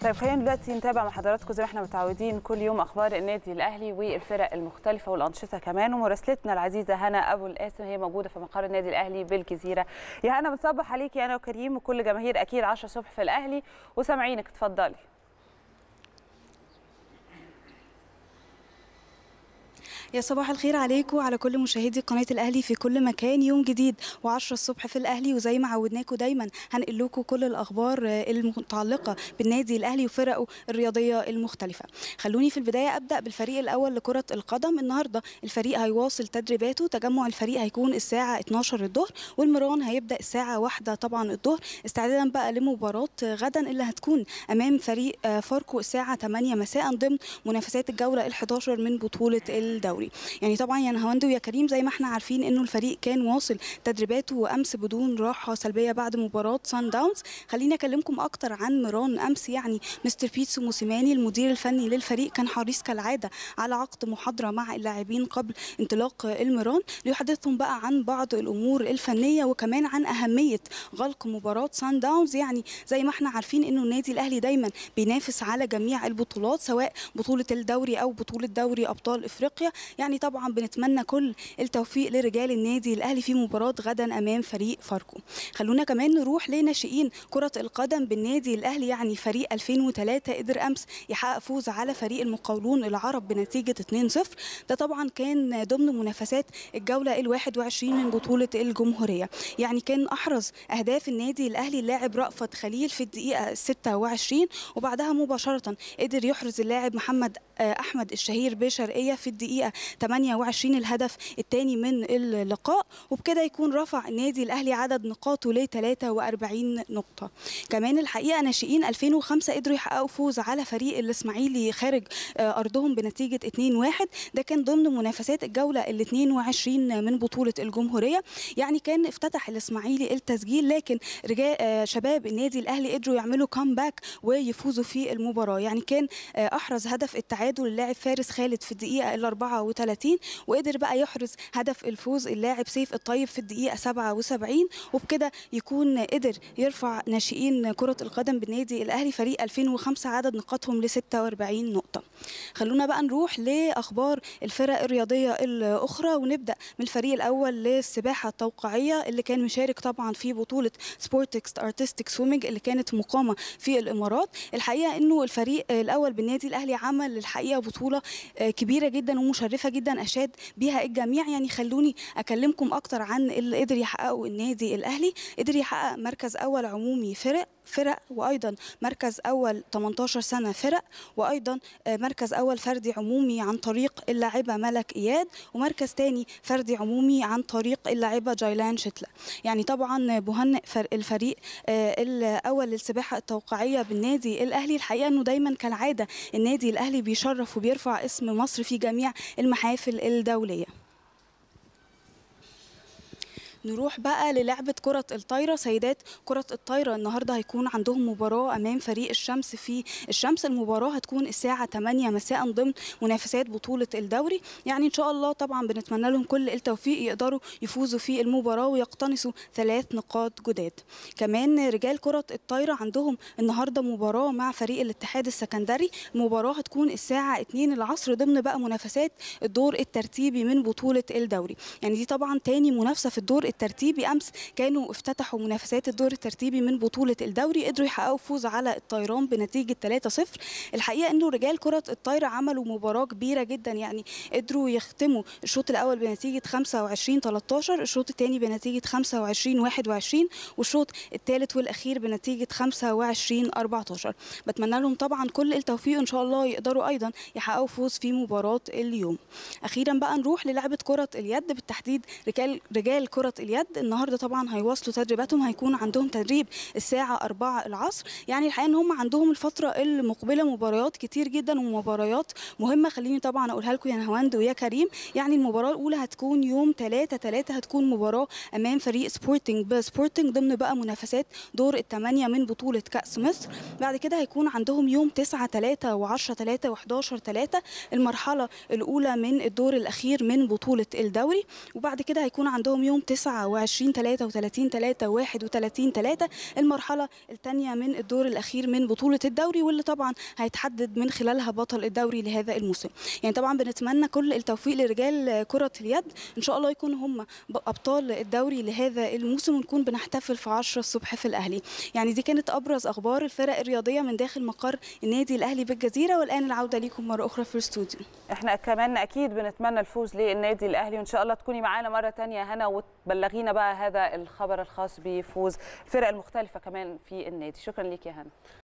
طيب خلينا دلوقتي نتابع مع حضراتكم زي ما احنا متعودين كل يوم اخبار النادي الاهلي والفرق المختلفه والانشطه كمان ومراسلتنا العزيزه هنا ابو القاسم هي موجوده في مقر النادي الاهلي بالجزيره يا هنا بنصبح عليكي انا وكريم وكل جماهير اكيد 10 الصبح في الاهلي وسامعينك اتفضلي يا صباح الخير عليكم وعلى كل مشاهدي قناه الاهلي في كل مكان يوم جديد و10 الصبح في الاهلي وزي ما عودناكم دايما هنقل لكم كل الاخبار المتعلقه بالنادي الاهلي وفرقه الرياضيه المختلفه خلوني في البدايه ابدا بالفريق الاول لكره القدم النهارده الفريق هيواصل تدريباته تجمع الفريق هيكون الساعه 12 الظهر والمران هيبدا الساعه 1 طبعا الظهر استعدادا بقى لمباراه غدا اللي هتكون امام فريق فاركو الساعه 8 مساء ضمن منافسات الجوله ال11 من بطوله الدوري يعني طبعا يا نهاوند ويا كريم زي ما احنا عارفين انه الفريق كان واصل تدريباته امس بدون راحه سلبيه بعد مباراه سان داونز خليني اكلمكم اكتر عن مران امس يعني مستر بيتسو موسيماني المدير الفني للفريق كان حريص كالعاده على عقد محاضره مع اللاعبين قبل انطلاق المران ليحدثهم بقى عن بعض الامور الفنيه وكمان عن اهميه غلق مباراه سان داونز يعني زي ما احنا عارفين انه النادي الاهلي دايما بينافس على جميع البطولات سواء بطوله الدوري او بطوله دوري ابطال افريقيا يعني طبعا بنتمنى كل التوفيق لرجال النادي الاهلي في مباراه غدا امام فريق فاركو خلونا كمان نروح لناشئين كره القدم بالنادي الاهلي يعني فريق 2003 قدر امس يحقق فوز على فريق المقاولون العرب بنتيجه 2-0 ده طبعا كان ضمن منافسات الجوله ال21 من بطوله الجمهوريه يعني كان احرز اهداف النادي الاهلي اللاعب رأفت خليل في الدقيقه 26 وبعدها مباشره قدر يحرز اللاعب محمد احمد الشهير بشرقيه في الدقيقه 28 الهدف الثاني من اللقاء وبكده يكون رفع النادي الاهلي عدد نقاطه ل 43 نقطه كمان الحقيقه ناشئين 2005 قدروا يحققوا فوز على فريق الاسماعيلي خارج ارضهم بنتيجه 2-1 ده كان ضمن منافسات الجوله ال 22 من بطوله الجمهوريه يعني كان افتتح الاسماعيلي التسجيل لكن رجال شباب النادي الاهلي قدروا يعملوا كامباك ويفوزوا في المباراه يعني كان احرز هدف التعادل اللاعب فارس خالد في الدقيقه ال 34 وقدر بقى يحرز هدف الفوز اللاعب سيف الطيب في الدقيقه 77 وبكده يكون قدر يرفع ناشئين كره القدم بالنادي الاهلي فريق 2005 عدد نقاطهم ل 46 نقطه خلونا بقى نروح لاخبار الفرق الرياضيه الاخرى ونبدا من الفريق الاول للسباحه التوقيعيه اللي كان مشارك طبعا في بطوله سبورتكس ارتستيك سويمنج اللي كانت مقامه في الامارات الحقيقه انه الفريق الاول بالنادي الاهلي عمل الحقيقه بطوله كبيره جدا ومشرفه جدا اشاد بيها الجميع يعني خلوني اكلمكم اكتر عن اللي قدر يحققه النادي الاهلي قدر يحقق مركز اول عمومي فرق فرق وايضا مركز اول 18 سنه فرق وايضا مركز اول فردي عمومي عن طريق اللاعبه ملك اياد ومركز ثاني فردي عمومي عن طريق اللاعبه جايلان شتله يعني طبعا بهنئ الفريق الاول للسباحه التوقيعيه بالنادي الاهلي الحقيقه انه دايما كالعاده النادي الاهلي بيشرف وبيرفع اسم مصر في جميع المحافل الدوليه نروح بقى للعبة كرة الطايرة سيدات كرة الطايرة النهاردة هيكون عندهم مباراة أمام فريق الشمس في الشمس المباراة هتكون الساعة 8 مساء ضمن منافسات بطولة الدوري يعني إن شاء الله طبعا بنتمنى لهم كل التوفيق يقدروا يفوزوا في المباراة ويقتنصوا ثلاث نقاط جداد كمان رجال كرة الطايرة عندهم النهاردة مباراة مع فريق الاتحاد السكندري المباراة هتكون الساعة 2 العصر ضمن بقى منافسات الدور الترتيبي من بطولة الدوري يعني دي طبعا تاني منافسة في الدور الترتيبي امس كانوا افتتحوا منافسات الدور الترتيبي من بطوله الدوري قدروا يحققوا فوز على الطيران بنتيجه 3-0 الحقيقه انه رجال كره الطايره عملوا مباراه كبيره جدا يعني قدروا يختموا الشوط الاول بنتيجه 25 13 الشوط الثاني بنتيجه 25 21 والشوط الثالث والاخير بنتيجه 25 14 بتمنى لهم طبعا كل التوفيق ان شاء الله يقدروا ايضا يحققوا فوز في مباراه اليوم اخيرا بقى نروح للعبه كره اليد بالتحديد رجال رجال كره اليد النهارده طبعا هيواصلوا تدريباتهم هيكون عندهم تدريب الساعه 4 العصر يعني الحقيقه ان هم عندهم الفتره المقبله مباريات كتير جدا ومباريات مهمه خليني طبعا اقولها لكم يا نهاوند ويا كريم يعني المباراه الاولى هتكون يوم 3 3 هتكون مباراه امام فريق سبورتنج بسبورتنج ضمن بقى منافسات دور الثمانيه من بطوله كاس مصر بعد كده هيكون عندهم يوم 9 3 و10 3 و11 3 المرحله الاولى من الدور الاخير من بطوله الدوري وبعد كده هيكون عندهم يوم 9 29 33 3 31 3 المرحله الثانيه من الدور الاخير من بطوله الدوري واللي طبعا هيتحدد من خلالها بطل الدوري لهذا الموسم يعني طبعا بنتمنى كل التوفيق لرجال كره اليد ان شاء الله يكونوا هم ابطال الدوري لهذا الموسم ونكون بنحتفل في 10 الصبح في الاهلي يعني دي كانت ابرز اخبار الفرق الرياضيه من داخل مقر النادي الاهلي بالجزيره والان العوده ليكم مره اخرى في الاستوديو احنا كمان اكيد بنتمنى الفوز للنادي الاهلي وان شاء الله تكوني معانا مره ثانيه هنا وتبلغينا بقى هذا الخبر الخاص بفوز الفرق المختلفه كمان في النادي شكرا ليك يا هنا